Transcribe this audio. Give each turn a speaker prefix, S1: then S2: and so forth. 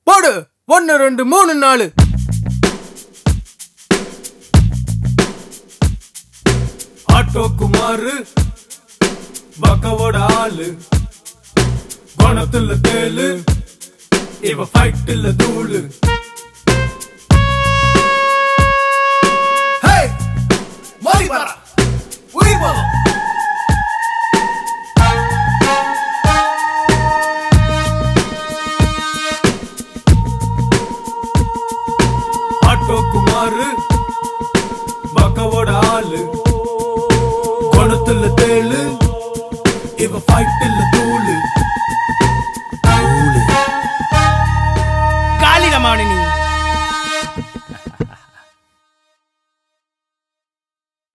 S1: போடு ஒன்னு ரெண்டு மூணு நாலு ஆட்டோ குமாரு பக்கவோட ஆளு குணத்துல தேலு இவ ஃபைட்டில் தூளு ஹே மாறி வரா உயிர் போதும் ஆட்டோ குமாரு பக்கவோட ஆளு குணத்துல தேளு இவ ஃபைட்டில்